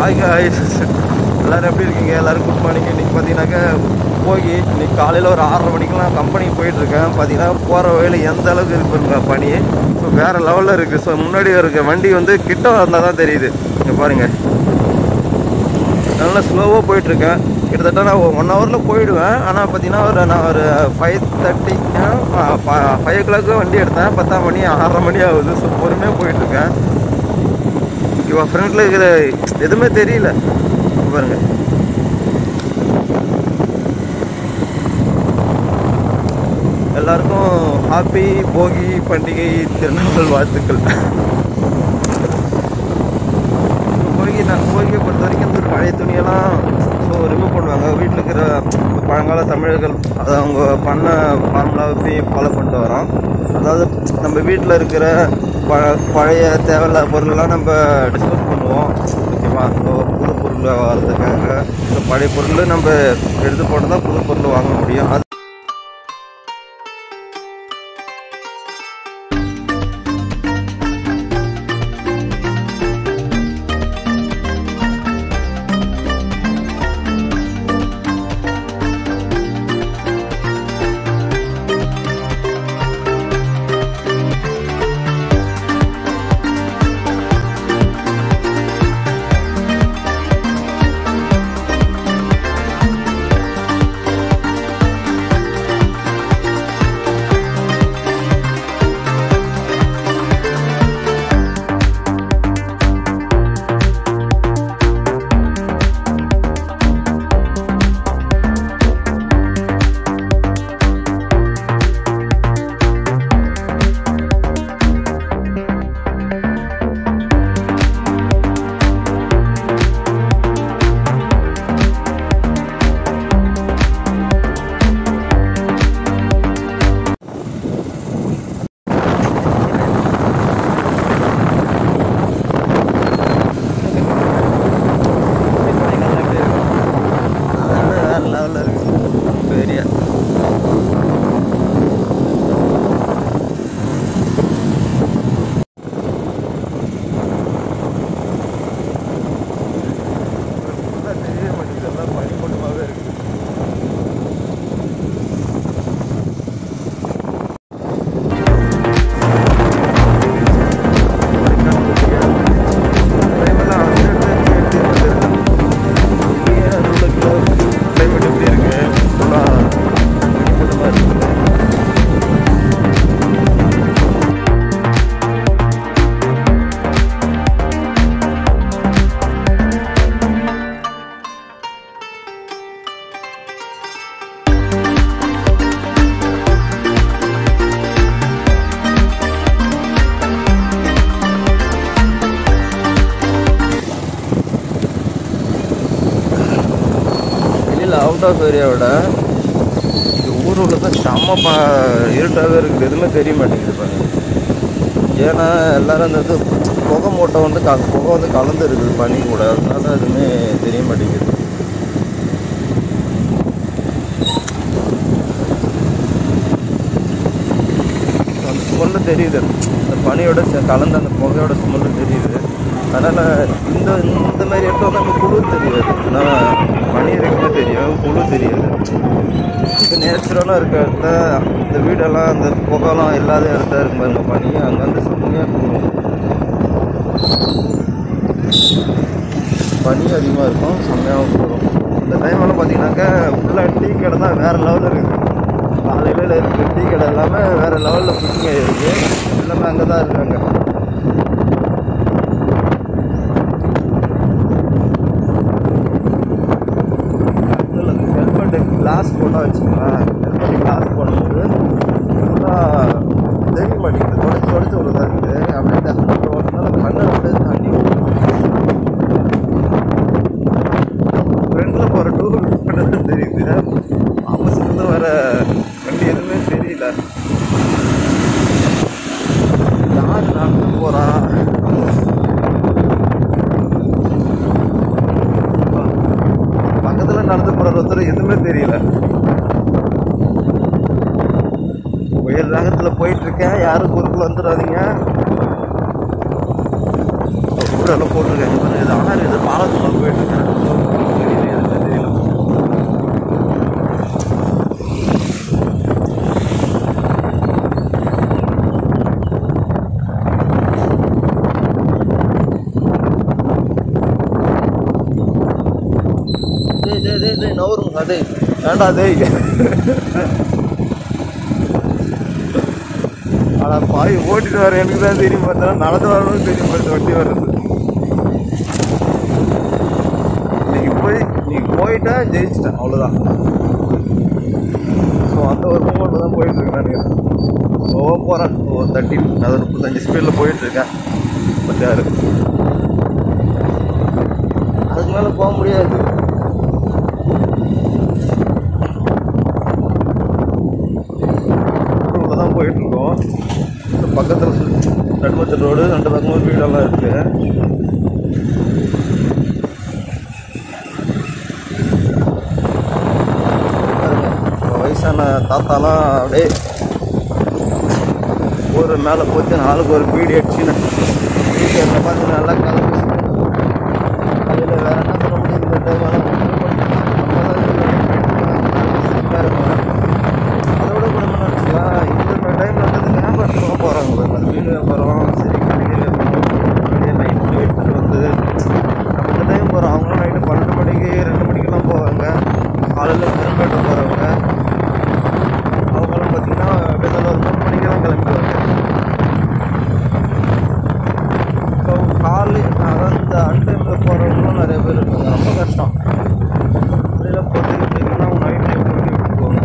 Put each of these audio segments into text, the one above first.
Hi hi எல்லோரும் எப்படி இருக்கீங்க எல்லோரும் குட் மார்னிங் இன்றைக்கி பார்த்தீங்கன்னாக்கா போகி இன்னைக்கு காலையில் ஒரு ஆறரை மணிக்கெலாம் கம்பெனிக்கு போயிட்டுருக்கேன் பார்த்தீங்கன்னா போகிற வழியில் எந்த அளவுக்கு இருக்குங்க பனி ஸோ வேறு லெவலில் இருக்குது ஸோ முன்னாடி இருக்க வண்டி வந்து கிட்ட வந்தால் தான் தெரியுது இங்கே பாருங்கள் நல்லா ஸ்லோவாக போயிட்டுருக்கேன் கிட்டத்தட்ட நான் ஒன் ஹவரில் போயிடுவேன் ஆனால் பார்த்தீங்கன்னா ஒரு நான் ஒரு five thirty five o'clock வண்டி எடுத்தேன் பத்தாம் மணி ஆறரை மணி ஆகுது ஸோ பொறுமையாக போயிட்டுருக்கேன் இவன் ஃப்ரண்ட்டில் இருக்கிற எதுவுமே தெரியல இங்க பாருங்க எல்லாருக்கும் ஹாப்பி போகி பண்டிகை திருநாள் வாழ்த்துக்கள் போகி நான் போகியை பொறுத்த வரைக்கும் இந்த பழைய துணியெல்லாம் ஸோ ரிமூவ் பண்ணுவாங்க வீட்டில் இருக்கிற பழங்கால தமிழர்கள் அதை அவங்க பண்ண ஃபார்முலாவை ஃபாலோ பண்ணிட்டு வரோம் அதாவது நம்ம வீட்டில் இருக்கிற ப பழைய தேவையில்லாத பொருளெல்லாம் நம்ம டிஸ்போஸ் பண்ணுவோம் ஓகேவா ஸோ புது பொருள் வர்றதுக்காக இந்த பழைய பொருள் நம்ம எடுத்து போட்டு தான் புது பொருள் வாங்க முடியும் அது வேற லெவலில் இருக்குது பெரிய தெரிய மாட்டேங்குது எல்லாம் பனிமூட்டமாகவே இருக்குது கிளைமேட் எப்படி இருக்கு ஃபுல்லாக பனிமூட்டமாக இருக்குது வெளியில் அவுட் ஆஃப் ஏரியாவோட இது ஊர் உள்ள தான் செம்ம ப இருட்டாகவே இருக்குது எதுவுமே தெரிய மாட்டேங்குது பாருங்க ஏன்னா எல்லாரும் அந்த இது புகை மூட்டை வந்து க புகை வந்து கலந்து இருக்குது பனி கூட அதனால எதுவுமே தெரிய மாட்டேங்குது அந்த ஸ்மெல்லு தெரியுது அந்த பனியோட சே- கலந்த அந்த புகையோட ஸ்மெல்லு தெரியுது அதனால் இந்த இந்த மாதிரி இடத்துல வந்து நமக்கு குளிர் தெரியாது ஆனால் பனி இருக்குமே தெரியும் குளிர் தெரியாது இப்போ நேச்சுரலாக இருக்க இடத்துல இந்த வீடெல்லாம் அந்த புகைலாம் இல்லாத இடத்துல இருக்கும் பாருங்க பனி அங்கே வந்து செம்மையாக இருக்கும் பனி அதிகமாக இருக்கும் செம்மையாகவும் போகும் இந்த டைமெல்லாம் பார்த்தீங்கன்னாக்கா ஃபுல்லாக டீ கடை தான் வேறு லெவலில் இருக்குது காலையில் இருக்குது டீ கடை எல்லாமே வேறு லெவலில் புக்கிங் இருக்குது எல்லாமே அங்கே தான் இருக்காங்க ஹெல்மெட்டு கிளாஸ் போட்டால் வச்சுக்கோங்களேன் ஹெல்மெட் கிளாஸ் போடும்போது ஃபுல்லாக தெரிய மாட்டேங்குது தொடச்சி தொடச்சி விடுறதா இருக்குது அப்படியே டஸ்ட் ஓட்டுனால கண்ணை விட்டு தண்ணி ஃப்ரெண்டில் போகிற டூ வீலர் தெரியுது ஆப்போசிட்டில் வர வண்டி எதுவுமே தெரியல யார் நடந்து போகிறா பக்கத்தில் நடந்து போகிற ஒருத்தர் எதுவுமே தெரியல புயல் வேகத்தில் போயிட்டுருக்கேன் யாரும் குறுக்கில் வந்துடாதீங்க போர்டு எல்லாம் போட்டிருக்காங்க பாருங்க இது ஆறு இது பாலத்துக்கு போயிட்டு இருக்கேன் தெரியல எதுவுமே தெரியல டேய் டேய் டேய் டேய் நவருங்க டேய் வேண்டா டேய் ஆனா பாய் ஓட்டிட்டு வர எனக்கு தான் தெரியும் பார்த்தா நடந்து வரணும்னு தெரியும் பார்த்து வண்டி வர்றது இன்னைக்கு போய் இன்னைக்கு போயிட்டா ஜெயிச்சிட்டேன் அவ்வளோதான் ஸோ அந்த ஒரு மூமெண்ட் தான் போயிட்டு இருக்கேன் நினைக்கிறேன் ஸ்லோவாக போகிறேன் ஒரு தேர்ட்டி அதாவது முப்பத்தஞ்சு ஸ்பீடில் போயிட்டு இருக்கேன் முப்பத்தி ஆறு அதுக்கு மேலே போக முடியாது ரோட்டில் தான் போயிட்டுருக்கோம் பக்கத்தில் நடுமச்சல் ரோடு ரெண்டு பக்கமும் வீடெல்லாம் இருக்குது வயசான தாத்தாலாம் அப்படியே ஒரு மேலே போச்சு நாளுக்கு ஒரு பீடி அடிச்சுன்னு வீட்டில் பார்த்து நல்லா கலந்து அதில் வேற என்ன பண்ண முடியும் இந்த டைம் அதோட கூட என்ன நினச்சிக்கலாம் இந்த டைமில் வந்து வியாபாரத்துக்கு போகிறாங்க அந்த மீன் வியாபாரம் சரி கடையில் வெளியே நைட்டு எடுத்துகிட்டு வந்து நம்ம இந்த டைம் போகிறோம் அவங்களும் நைட்டு பன்னெண்டு மணிக்கு ரெண்டு மணிக்கெல்லாம் போவாங்க காலையில் பெரும்பேட்டை போகிறவங்க அவங்களும் பார்த்தீங்கன்னா வெளியில் ஒரு மூணு மணிக்கெல்லாம் கிளம்பிடுவாங்க ஸோ காலை அதாவது இந்த அன்டைமில் போகிறவங்களும் நிறைய பேர் இருக்காங்க ரொம்ப கஷ்டம் வெளியில் போட்டு பார்த்தீங்கன்னா நைட் டைம் பண்ணி விட்டுருவாங்க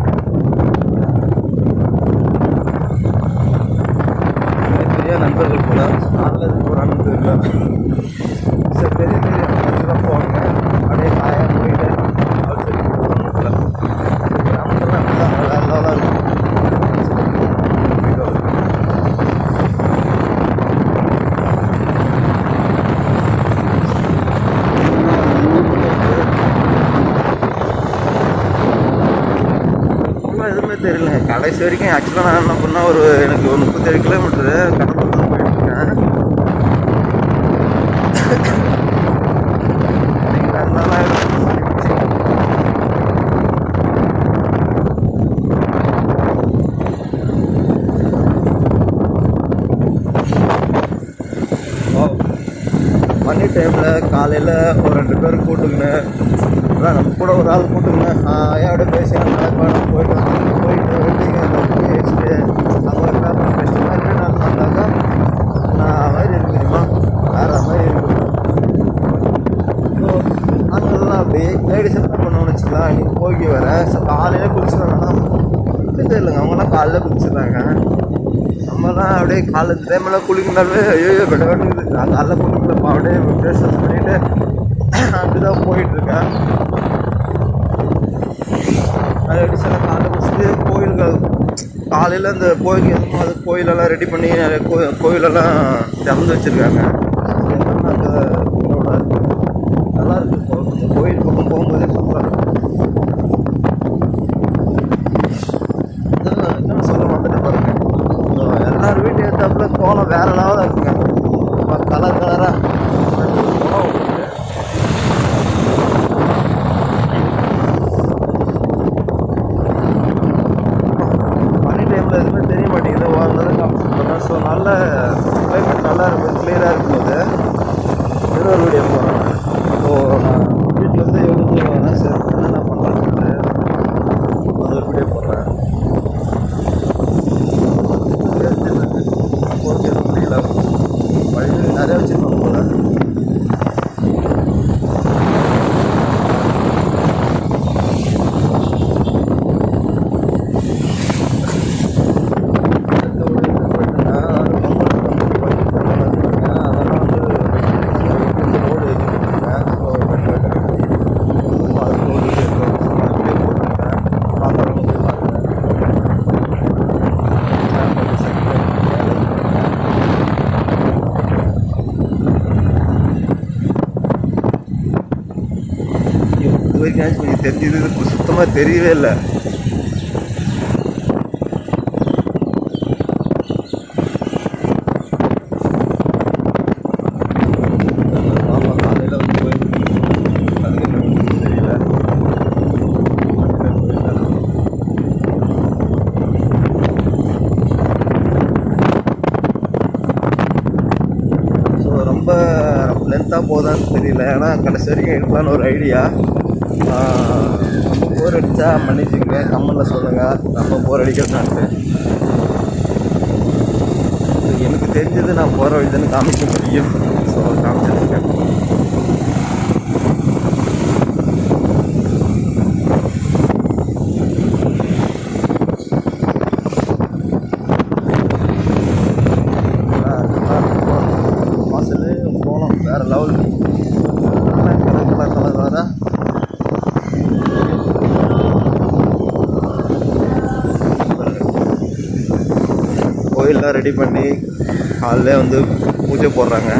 எனக்கு பெரிய நண்பர்கள் கூட அதில் ஒரு அண்ணன் தெரியல சரி பெரிய பெரிய நண்பர்கள்லாம் போவாங்க அப்படியே காயாக போயிட்டு அவர் சொல்லி போடுவாங்க போல கிராமத்தில் அப்படிதான் வேறு லெவலாக இருக்கும் போயிட்டு வருவாங்க. ஃபுல்லாக எதுவுமே தெரியல கடைசி வரைக்கும் ஆக்சுவலாக நான் என்ன பண்ணால் ஒரு எனக்கு ஒரு முப்பத்தேழு கிலோமீட்டரு கடலூர் தான் போயிட்டுருக்கேன் இன்னைக்கு வேறு நாள் ஆயிடும் சொல்லிடுச்சு. Wow. மணி டைமில் காலையில் ஒரு ரெண்டு பேர் கூட்டுக்கின்னு அதான் நம்ம கூட ஒரு ஆள் கூட்டுக்கின்னு ஐயாவோட பேசி நடப்பாடம் போயிட்டு வந்து போயிட்டு வெட்டிங்க போய் வச்சுட்டு அங்கே ஒரு பேப்பர் பேசிட்டு மாதிரி நான் வந்தாக்கா நான் மாதிரி இருக்கு தெரியுமா வேறு மாதிரி இருக்கு ஸோ அங்கெல்லாம் அப்படி லேடிஸ் என்ன பண்ணணும்னு வச்சுக்கலாம் இன்னைக்கு போகி வரேன் ஸோ காலையில் குளிச்சுடுறாங்கன்னா இல்லைங்க அவங்களாம் காலையில் குளிச்சிடுறாங்க நம்மலாம் அப்படியே காலேஜ் டைமில் குளிக்கனாலே ஐயோ விட வேண்டியது நான் காலைல குளிக்கலப்பா அப்படியே ஃபேஸ் வாஷ் பண்ணிட்டு அப்படிதான் போயிட்டுருக்கேன் அது எப்படி சில காலையில் குளிச்சுட்டு கோயிலுக்கு காலையில் இந்த கோயிலுக்கு எதுவும் அது கோயிலெல்லாம் ரெடி பண்ணி நிறைய கோ கோயிலெல்லாம் திறந்து வச்சுருக்காங்க என்னென்ன அந்த இதோட நல்லா இருக்குது இப்போ இந்த கோயில் பக்கம் போகும்போதே சூப்பராக இருக்கும் இதெல்லாம் இன்னும் சொல்ல மாட்டேன் பாருங்க ஸோ எல்லார் வீட்டு ஏற்றாப்புல கோலம் வேற லெவலில் இருக்குங்க கலர் கலராக பனி டைமில் எதுவுமே தெரிய மாட்டேங்குது ஓரளவு காமிச்சு போகிறேன் ஸோ நல்ல கிளைமேட் நல்லா இருக்கும் கிளியராக இருக்கும்போது இன்னொரு வீடியோ போகிறேன் ஸோ நான் வீட்டிலேருந்து எழுந்து வரேன் சரி என்ன பண்ணலாம்னு சொல்லிட்டு அது ஒரு வீடியோ போடுறேன் போகிறது எதுவும் முடியல வழி நிறைய வச்சுருப்பாங்க போல இது வரைக்கும் எனக்கு தெரிஞ்சது இது சுத்தமாக தெரியவே இல்லை போதான்னு தெரியல ஏன்னா கடைசி வரைக்கும் எடுக்கலான்னு ஒரு ஐடியா ரொம்ப போர் அடித்தா மன்னிச்சுங்க கம்மலில் சொல்லுங்கள் நம்ம போர் அடிக்கிறதான்ட்டு எனக்கு தெரிஞ்சது நான் போகிற வழி தானே காமிக்க முடியும் ஸோ காமிச்சிருக்கேன் வாசல் போகலாம் வேறு லெவல் கலர் கலர் கலர் வேறு கோயிலெலாம் ரெடி பண்ணி காலையிலே வந்து பூஜை போடுறாங்க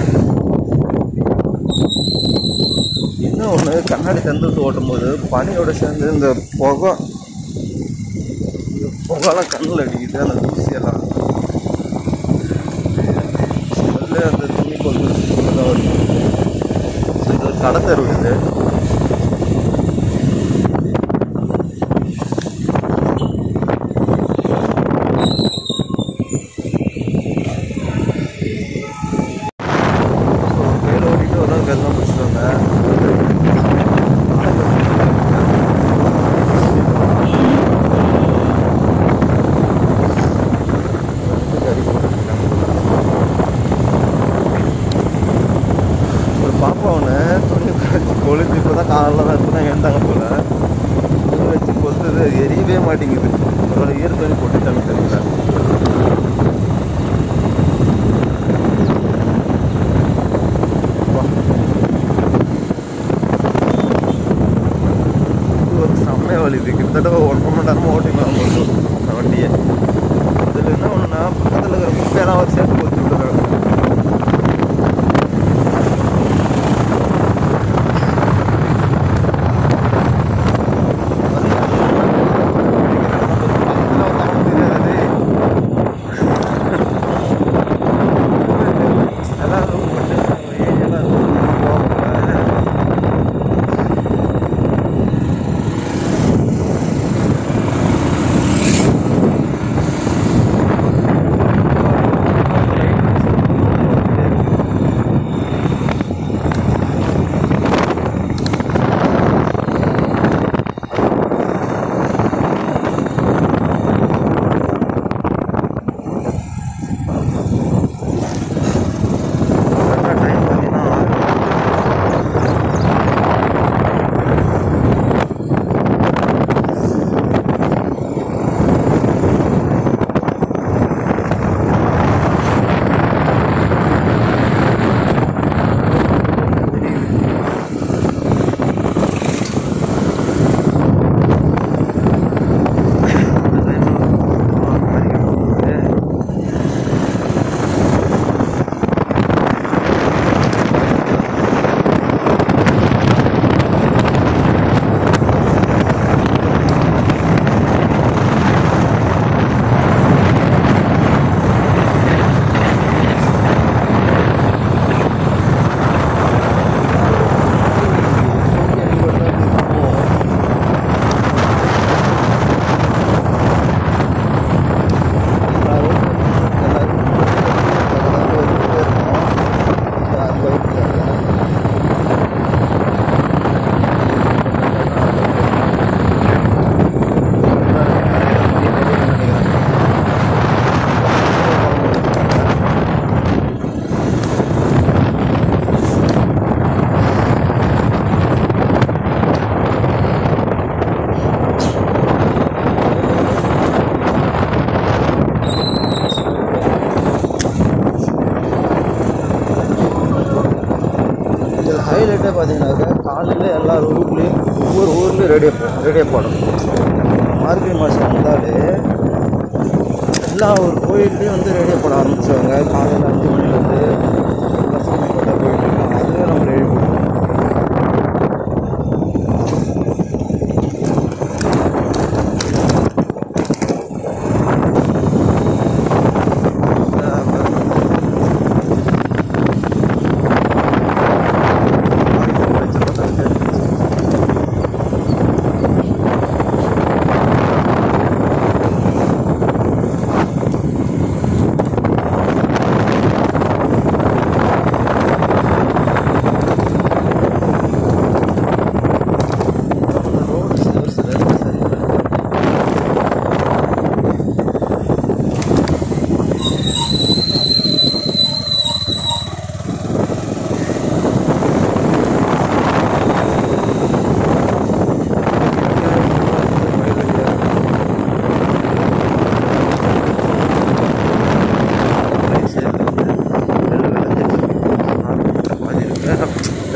இன்னும் ஒன்று கண்ணாடி திறந்து ஓட்டும்போது பனியோட சேர்ந்து இந்த புகை இந்த புகைலாம் கண்ணில் அடிக்குது அந்த தூசியெல்லாம் ஸ்மெல்லு அந்த துணி கொண்டு தான் வருது ஸோ இது ஒரு கடை தெரு இது ஸோ வேலை ஓட்டிட்டு ஒரு நாள் கல்லாம் பிடிச்சிட்டு வந்தேன் ஒரு பாப்பா ஒன்று துணி வச்சு கொளுத்து இப்போ தான் காலைல தான் இப்போ தான் எழுந்தாங்க போல துணி வச்சு கொளுத்துது எரியவே மாட்டேங்குது ஒரு ஈர துணி போட்டுட்டாங்க தெரியல இது ஒரு செம்மையாக வலி இது கிட்டத்தட்ட ஒரு ஒன்றரை மணி நேரமாக ஓட்டிக்கலாம் போதும் அந்த வண்டியை அதில் என்ன ஒன்றுனா பக்கத்தில் இருக்கிற குப்பையெல்லாம் ஒரு சேர்த்து கொடுத்து விட்டுறாங்க எல்லாரும் ஏரியாலாம் போவாங்க கரெக்டாக டைம் பார்த்தீங்கன்னா இதில் ஹைலைட்டே பார்த்தீங்கன்னாக்கா காலையில் எல்லா ஊர்லேயும் ஒவ்வொரு ஊர்லேயும் ரேடியோ ரேடியோ போடும் மார்கழி மாதம் வந்தாலே எல்லா ஒரு கோயில்லையும் வந்து ரேடியோ போட ஆரம்பிச்சிருவாங்க காலையில் அஞ்சு மணிலேருந்து எல்லாம் சாமி கொண்டா போயிட்டு இருக்கோம் அதுவே நம்ம ரேடியோ போடுவோம்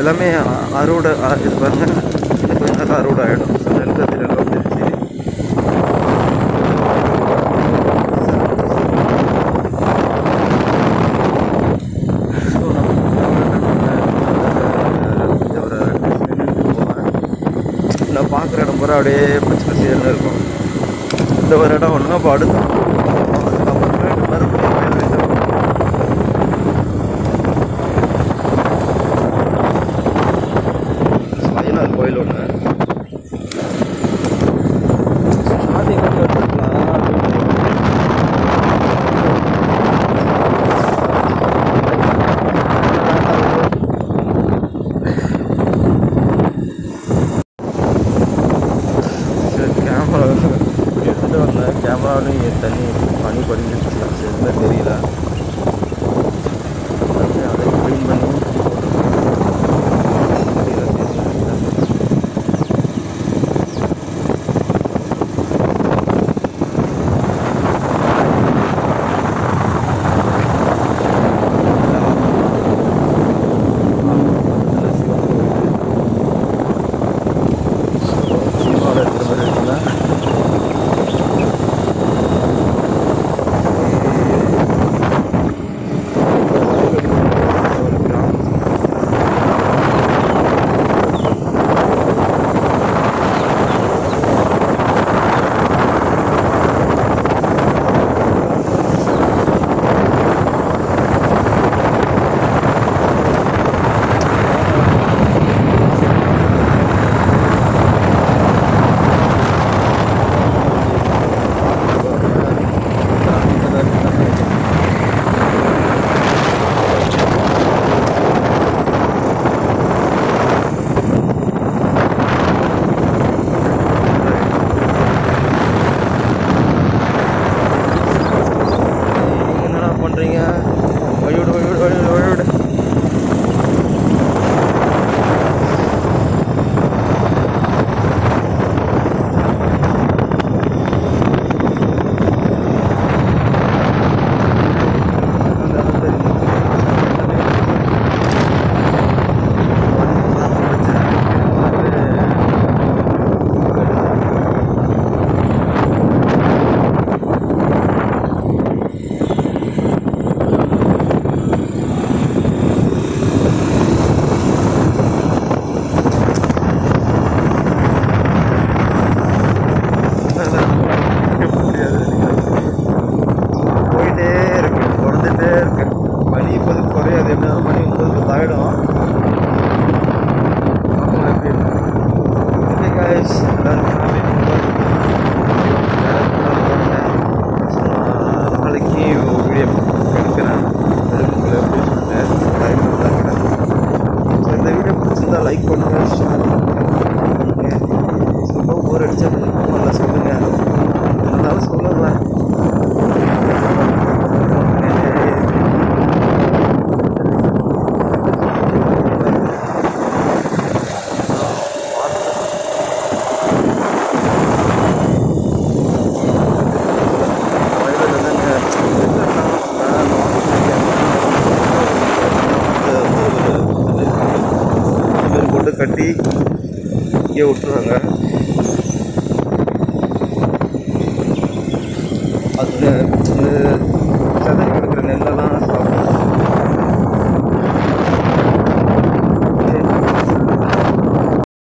எல்லாமே அ- அறுவடை அ- இது பாருங்க இது கொஞ்ச நேரம் அறுவடை ஆகிடும் ஸோ நெல் கதிர் எல்லாம் வந்துருச்சு ஸோ நம்ம ஒரு நின்னுட்டு போவேன். நான் பார்க்குற இடம் பூரா அப்படியே பச்சை பசேல்னு இருக்கும் இந்த ஒரு இடம் ஒன்று அப்போ அடுத்து அதுக்கப்புறமேட்டு மறுபடியும் மேல் வீட்டு சாய்நாத் கோயில் ஒன்று ஸ்டார்டிங் வந்து எடுத்துக்கலாம் சரி கேமரா எடுத்துகிட்டு வந்தேன் கேமராவிலையும் தண்ணி பனி படிஞ்சிருச்சு சரி எதுவுமே தெரியல அப்படியே அதை க்ளீன் பண்ணி தெரியல, தெரியல. சினிமாவில் இருக்கிற மாதிரி இருக்குல்ல ஒரு கிராமம் நீங்க என்னடா பண்றீங்க வழிவிடு வழிவிடு வழிவிடு வழிவிடு போயிட்டே இருக்கு குறைஞ்சிட்டே இருக்கு மணி இப்போது குறையாது என்ன மணி ஒன்பது பத்து ஆகிடும் பார்க்கலாம் எப்படி இருக்கு. Okay guys, எல்லாரும் family member. So, நான் நாளைக்கு வீடியோ எடுக்கிறேன் எடுக்கல அப்படின்னு சொல்லிட்டு டைம் இருந்தாங்க ஸோ இந்த வீடியோ பிடிச்சிருந்தா லைக் பண்ணுங்க ஷேர் பண்ணுங்க ரொம்ப போர் அடிச்சா பண்ணல சொல்லுங்க இருந்தாலும் சொல்லுவேன் போட்டு கட்டி இங்கே விட்டுருவாங்க அது